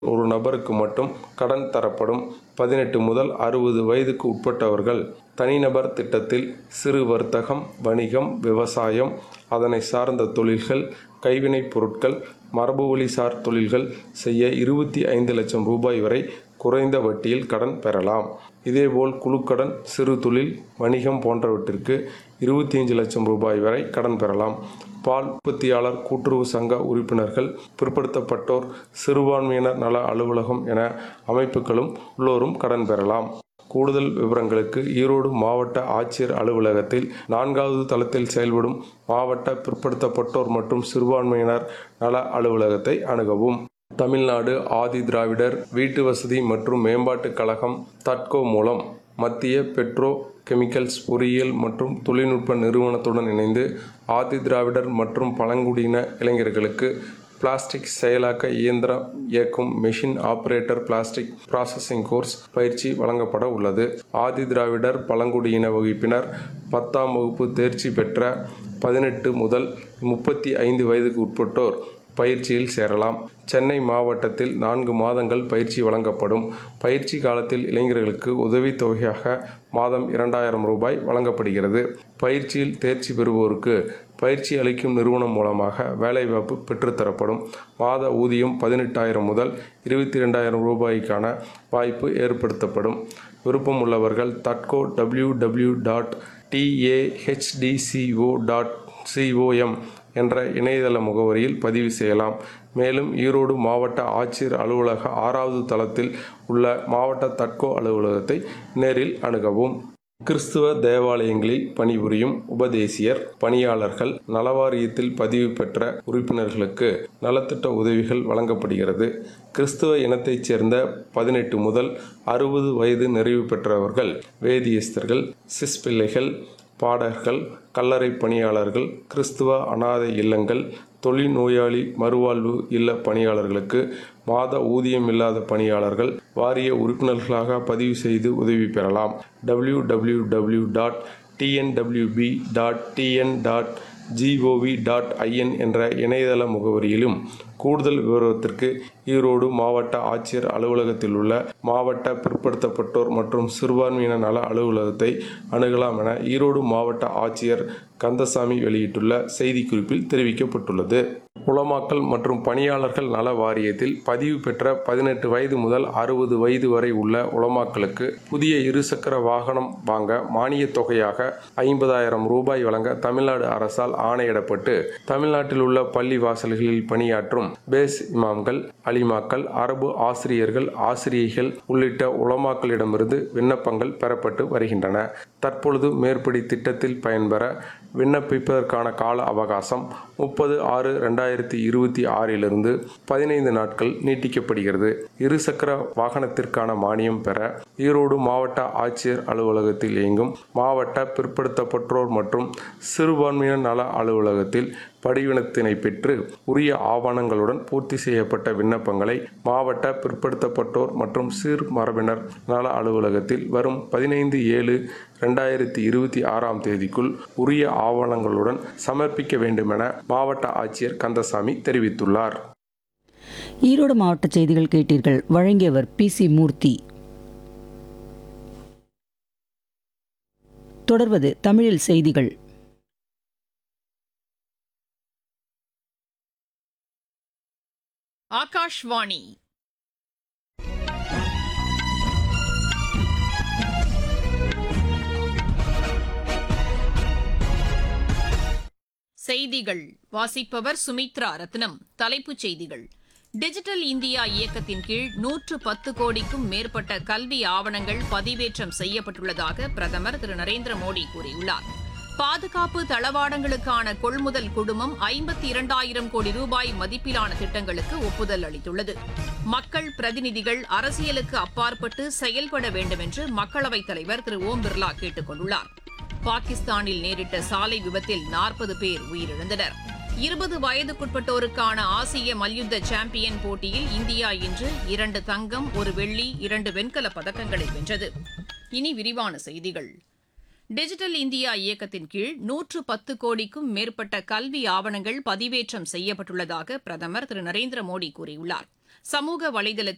ஒரு நபருக்கு மட்டும் கடன் தரப்படும் பதினெட்டு முதல் அறுபது வயதுக்கு உட்பட்டவர்கள் தனிநபர் திட்டத்தில் சிறு வர்த்தகம் வணிகம் விவசாயம் அதனை சார்ந்த தொழில்கள் கைவினைப் பொருட்கள் மரபுவழிசார் தொழில்கள் செய்ய இருபத்தி ஐந்து லட்சம் ரூபாய் வரை குறைந்த வட்டியில் கடன் பெறலாம் இதேபோல் குழுக்கடன் சிறு தொழில் வணிகம் போன்றவற்றிற்கு இருபத்தி ஐந்து லட்சம் ரூபாய் வரை கடன் பெறலாம் பால் உற்பத்தியாளர் கூட்டுறவு சங்க உறுப்பினர்கள் பிற்படுத்தப்பட்டோர் சிறுபான்மையினர் நல அலுவலகம் என அமைப்புகளும் உள்ளோரும் கடன் பெறலாம் கூடுதல் விவரங்களுக்கு ஈரோடு மாவட்ட ஆட்சியர் அலுவலகத்தில் நான்காவது தளத்தில் செயல்படும் மாவட்ட பிற்படுத்தப்பட்டோர் மற்றும் சிறுபான்மையினர் நல அலுவலகத்தை அணுகவும் தமிழ்நாடு ஆதி திராவிடர் வீட்டு வசதி மற்றும் மேம்பாட்டுக் கழகம் தட்கோ மூலம் மத்திய பெட்ரோ கெமிக்கல்ஸ் பொறியியல் மற்றும் தொழில்நுட்ப நிறுவனத்துடன் இணைந்து ஆதி திராவிடர் மற்றும் பழங்குடியின இளைஞர்களுக்கு பிளாஸ்டிக் செயலாக்க இயந்திரம் இயக்கும் machine operator plastic processing course பயிற்சி வழங்கப்பட உள்ளது ஆதி திராவிடர் பழங்குடியின வகுப்பினர் பத்தாம் வகுப்பு தேர்ச்சி பெற்ற பதினெட்டு முதல் முப்பத்தி ஐந்து வயதுக்கு உட்பட்டோர் பயிற்சியில் சேரலாம் சென்னை மாவட்டத்தில் நான்கு மாதங்கள் பயிற்சி வழங்கப்படும் பயிற்சி காலத்தில் இளைஞர்களுக்கு உதவித்தொகையாக மாதம் இரண்டாயிரம் ரூபாய் வழங்கப்படுகிறது பயிற்சியில் தேர்ச்சி பெறுவோருக்கு பயிற்சி அளிக்கும் நிறுவனம் மூலமாக வேலைவாய்ப்பு பெற்றுத்தரப்படும் மாத ஊதியம் பதினெட்டாயிரம் முதல் இருபத்தி ரெண்டாயிரம் ரூபாய்க்கான வாய்ப்பு ஏற்படுத்தப்படும் விருப்பம் உள்ளவர்கள் தட்கோ W W dot T A H D C O dot C O M என்ற இணையதள முகவரியில் பதிவு செய்யலாம் மேலும் ஈரோடு மாவட்ட ஆட்சியர் அலுவலக ஆறாவது தளத்தில் உள்ள மாவட்ட தட்கோ அலுவலகத்தை நேரில் அணுகவும் கிறிஸ்துவ தேவாலயங்களில் பணிபுரியும் உபதேசியர் பணியாளர்கள் நலவாரியத்தில் பதிவு பெற்ற உறுப்பினர்களுக்கு நலத்திட்ட உதவிகள் வழங்கப்படுகிறது கிறிஸ்துவ இனத்தைச் சேர்ந்த பதினெட்டு முதல் அறுபது வயது நிறைவு பெற்றவர்கள் வேதியஸ்தர்கள் சிஸ் பிள்ளைகள் பாடகர்கள் கல்லறை பணியாளர்கள் கிறிஸ்துவ அனாதை இல்லங்கள் தொழில்நோயாளி மறுவாழ்வு இல்ல பணியாளர்களுக்கு மாத ஊதியம் இல்லாத பணியாளர்கள் வாரிய உறுப்பினர்களாக பதிவு செய்து உதவி பெறலாம் W W W dot T N W B dot T N dot G O V dot I N என்ற இணையதள முகவரியிலும் கூடுதல் விவரத்திற்கு ஈரோடு மாவட்ட ஆட்சியர் அலுவலகத்தில் உள்ள மாவட்ட பிற்படுத்தப்பட்டோர் மற்றும் சிறுபான்மையின நல அலுவலகத்தை அணுகலாம் என ஈரோடு மாவட்ட ஆட்சியர் கந்தசாமி வெளியிட்டுள்ள செய்திக்குறிப்பில் தெரிவிக்கப்பட்டுள்ளது உலமாக்கல் மற்றும் பணியாளர்கள் நல வாரியத்தில் பதிவு பெற்ற பதினெட்டு வயது முதல் அறுபது வயது வரை உள்ள உலமாக்களுக்கு புதிய இருசக்கர வாகனம் வாங்க மானியத் தொகையாக ஐம்பதாயிரம் ரூபாய் வழங்க தமிழ்நாடு அரசால் ஆணையிடப்பட்டு தமிழ்நாட்டில் உள்ள பள்ளி வாசல்களில் பணியாற்றும் பேஸ் இமாம்கள் அலிமாக்கள் அரபு ஆசிரியர்கள் ஆசிரியைகள் உள்ளிட்ட உலமாக்களிடமிருந்து விண்ணப்பங்கள் பெறப்பட்டு வருகின்றன தற்பொழுது மேற்படி திட்டத்தில் பயன்பெற விண்ணப்பிப்பதற்கான கால அவகாசம் முப்பது ஆறு ரெண்டாயிரத்தி இருபத்தி ஆறிலிருந்து பதினைந்து நாட்கள் நீட்டிக்கப்படுகிறது இருசக்கர வாகனத்திற்கான மானியம் பெற ஈரோடு மாவட்ட ஆட்சியர் அலுவலகத்தில் இயங்கும் மாவட்ட பிற்படுத்தப்பட்டோர் மற்றும் சிறுபான்மையினர் நல அலுவலகத்தில் படிவினத்தினை பெற்று உரிய ஆவணங்களுடன் பூர்த்தி செய்யப்பட்ட விண்ணப்பங்களை மாவட்ட பிற்படுத்தப்பட்டோர் மற்றும் சிறு மரபினர் நல அலுவலகத்தில் வரும் பதினைந்து ஏழு ரெண்டாயிரத்தி இருபத்தி ஆறாம் தேதிக்குள் உரிய ஆவணங்களுடன் சமர்ப்பிக்க வேண்டுமென மாவட்ட ஆட்சியர் கந்தசாமி தெரிவித்துள்ளார் ஈரோடு மாவட்ட செய்திகள் கேட்டீர்கள் வழங்கியவர் பி சி மூர்த்தி தொடர்வது தமிழில் செய்திகள் ஆகாஷ்வாணி செய்திகள் வாசிப்பவர் சுமித்ரா ரத்னம் தலைப்புச் செய்திகள் டிஜிட்டல் இந்தியா இயக்கத்தின் கீழ் நூற்று பத்து கோடிக்கும் மேற்பட்ட கல்வி ஆவணங்கள் பதிவேற்றம் செய்யப்பட்டுள்ளதாக பிரதமர் திரு நரேந்திர மோடி கூறியுள்ளார் பாதுகாப்பு தளவாடங்களுக்கான கொள்முதல் குழுமம் ஐம்பத்தி இரண்டாயிரம் கோடி ரூபாய் மதிப்பிலான திட்டங்களுக்கு ஒப்புதல் அளித்துள்ளது மக்கள் பிரதிநிதிகள் அரசியலுக்கு அப்பாற்பட்டு செயல்பட வேண்டும் என்று மக்களவைத் தலைவர் திரு ஓம் பிர்லா கேட்டுக் கொண்டுள்ளார் பாகிஸ்தானில் நேரிட்ட சாலை விபத்தில் நாற்பது பேர் உயிரிழந்தனர் இருபது வயதுக்குட்பட்டோருக்கான ஆசிய மல்யுத்த சாம்பியன் போட்டியில் இந்தியா இன்று இரண்டு தங்கம் ஒரு வெள்ளி இரண்டு வெண்கலப் பதக்கங்களை வென்றது இனி விரிவான செய்திகள் டிஜிட்டல் இந்தியா இயக்கத்தின் கீழ் நூற்று பத்து கோடிக்கும் மேற்பட்ட கல்வி ஆவணங்கள் பதிவேற்றம் செய்யப்பட்டுள்ளதாக பிரதமர் திரு நரேந்திர மோடி கூறியுள்ளார் சமூக வலைதளத்தில்